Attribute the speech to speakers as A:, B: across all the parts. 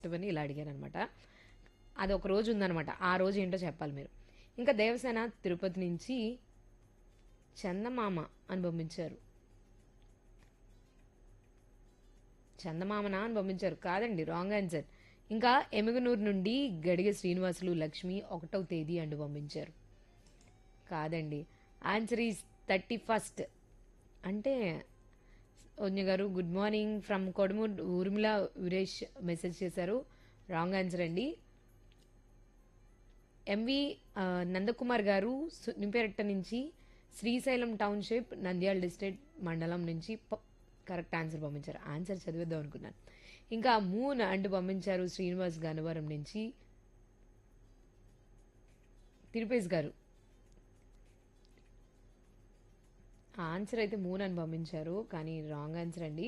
A: అని ఇలా అడిగారనమాట అది ఒక రోజు ఉందన్నమాట ఆ రోజు ఏంటో చెప్పాలి మీరు ఇంకా దేవసేన తిరుపతి నుంచి చందమామ అని పంపించారు చందమామన అని పంపించారు కాదండి రాంగ్ ఆన్సర్ ఇంకా ఎమగనూరు నుండి గడిగ శ్రీనివాసులు లక్ష్మి ఒకటవ తేదీ అంటూ పంపించారు కాదండి ఆన్సర్ ఈజ్ థర్టీ ఫస్ట్ అంటే ఓన్య garu good morning from Kodamuru Urmila Veeresh message చేశారు రాంగ్ ఆన్సర్ అండి ఎంవి ఆ, నందకుమార్ గారు సున్నిపేరట్ట నుంచి శ్రీశైలం టౌన్షిప్ నంద్యాల డిస్ట్రిక్ట్ మండలం నుంచి ప- కరెక్ట్ ఆన్సర్ పంపించారు ఆన్సర్ చదివేద్దాం అనుకున్నాను ఇంకా మూన్ అంటూ పంపించారు శ్రీనివాస్ గన్నవరం నుంచి తిరుపేష్ గారు ఆ ఆన్సర్ అయితే మూన్ అని పంపించారు కానీ రాంగ్ ఆన్సర్ అండి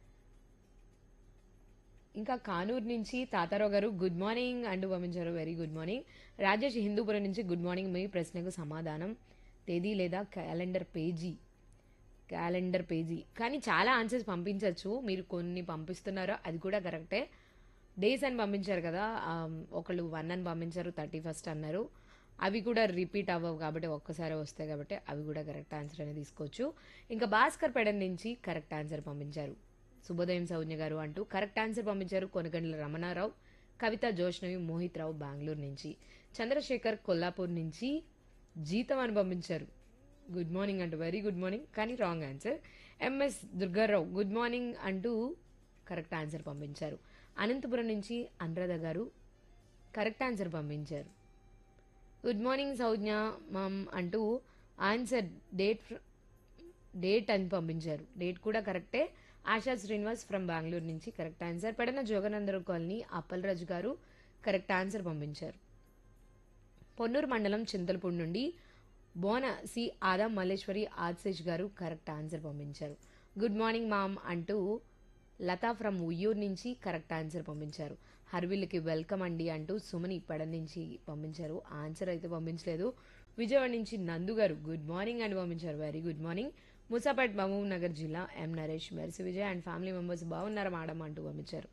A: ఇంకా కానూరు నుంచి తాతారావు గారు గుడ్ మార్నింగ్ అంటూ పంపించారు very good morning Rajesh Hindupuram నుంచి గుడ్ మార్నింగ్ మీ ప్రశ్నకు సమాధానం తేదీ లేదా క్యాలెండర్ పేజీ క్యాలెండర్ పేజీ కానీ చాలా ఆన్సర్స్ పంపించవచ్చు మీరు కొన్ని పంపిస్తున్నారో అది కూడా కరెక్టే డేస్ అని పంపించారు కదా ఆమ్, ఒకళ్ళు వన్ అని పంపించారు థర్టీ ఫస్ట్ అన్నారు అవి కూడా రిపీట్ అవ్వవు కాబట్టి ఒక్కసారి వస్తాయి కాబట్టి అవి కూడా కరెక్ట్ ఆన్సర్ అనేది తీసుకోవచ్చు ఇంకా భాస్కర్ పెడన్ నుంచి కరెక్ట్ ఆన్సర్ పంపించారు శుభోదయం సౌజ్ఞ గారు అంటూ కరెక్ట్ ఆన్సర్ పంపించారు కొనగండ్ల రమణారావు కవిత జోష్నవి మోహిత్ రావు బెంగళూరు నుంచి చంద్రశేఖర్ కొల్లాపూర్ నుంచి జీతం అని పంపించారు గుడ్ మార్నింగ్ అంటూ వెరీ గుడ్ మార్నింగ్ కానీ wrong answer MS Durgarao good morning అంటూ కరెక్ట్ ఆన్సర్ పంపించారు అనంతపురం నుంచి అనురాధ గారు కరెక్ట్ ఆన్సర్ పంపించారు గుడ్ మార్నింగ్ సౌజ్ఞ మామ్ అంటూ ఆన్సర్ డేట్ ఫ్ర- డేట్ అని పంపించారు డేట్ కూడా కరెక్టే ఆశా శ్రీనివాస్ ఫ్రమ్ బెంగళూరు నుంచి correct answer Pedana Joganandaram colony Appalaraju garu correct answer పంపించారు పొన్నూరు మండలం చింతలపూడి నుండి బోన సి ఆదా మల్లేశ్వరి ఆదిశేష్ గారు కరెక్ట్ ఆన్సర్ పంపించారు గుడ్ మార్నింగ్ మామ్ అంటూ లతా ఫ్రమ్ ఉయ్యూరు నుంచి కరెక్ట్ ఆన్సర్ పంపించారు హర్విల్కి వెల్కమ్ అండి అంటూ సుమని పెడ నుంచి పంపించారు ఆన్సర్ అయితే పంపించలేదు విజయవాడ నుంచి నందు గారు గుడ్ మార్నింగ్ అని పంపించారు very good morning Musapet Mahabub Nagar జిల్లా M Naresh Mercy Vijay and family members బాగున్నారా మేడం అంటూ పంపించారు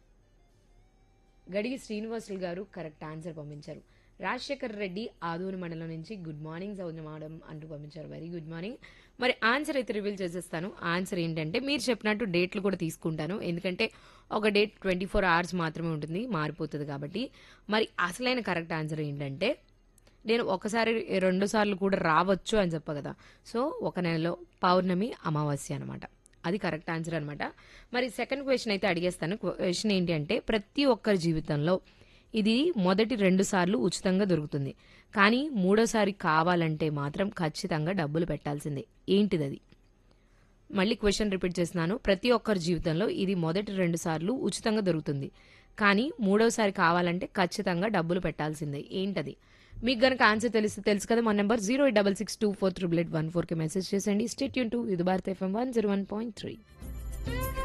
A: గడిగి శ్రీనివాసులు గారు కరెక్ట్ ఆన్సర్ పంపించారు రాజశేఖర్ రెడ్డి ఆదూరు మండలం నుంచి గుడ్ మార్నింగ్ సౌజన్య మేడం అంటూ పంపించారు వెరీ గుడ్ మార్నింగ్ మరి ఆన్సర్ అయితే రివీల్ చేసేస్తాను ఆన్సర్ ఏంటంటే మీరు చెప్పినట్టు డేట్లు కూడా తీసుకుంటాను ఎందుకంటే ఒక డేట్ ట్వంటీ ఫోర్ అవర్స్ మాత్రమే ఉంటుంది మారిపోతుంది కాబట్టి మరి అసలైన కరెక్ట్ ఆన్సర్ ఏంటంటే నేను ఒకసారి రెండు సార్లు కూడా రావచ్చు అని చెప్ప కదా సో ఒక నెలలో పౌర్ణమి అమావాస్య అనమాట అది కరెక్ట్ ఆన్సర్ అనమాట మరి సెకండ్ క్వశ్చన్ అయితే అడిగేస్తాను క్వశ్చన్ ఏంటి అంటే ప్రతి ఒక్కరి జీవితంలో ఇది మొదటి రెండు సార్లు ఉచితంగా దొరుకుతుంది కానీ మూడోసారి కావాలంటే మాత్రం ఖచ్చితంగా డబ్బులు పెట్టాల్సిందే ఏంటిది అది మళ్ళీ క్వశ్చన్ రిపీట్ చేస్తున్నాను ప్రతి ఒక్కరి జీవితంలో ఇది మొదటి రెండు సార్లు ఉచితంగా దొరుకుతుంది కానీ మూడోసారి కావాలంటే ఖచ్చితంగా డబ్బులు పెట్టాల్సిందే ఏంటది మీకు గనక ఆన్సర్ తెలిస్తే తెలుసు కదా మా number zero eight double six two four triple eight one ఫోర్కి మెసేజ్ చేసేయండి స్టేట్ యూన్ టూ ఇది Bharat FM one zero one point three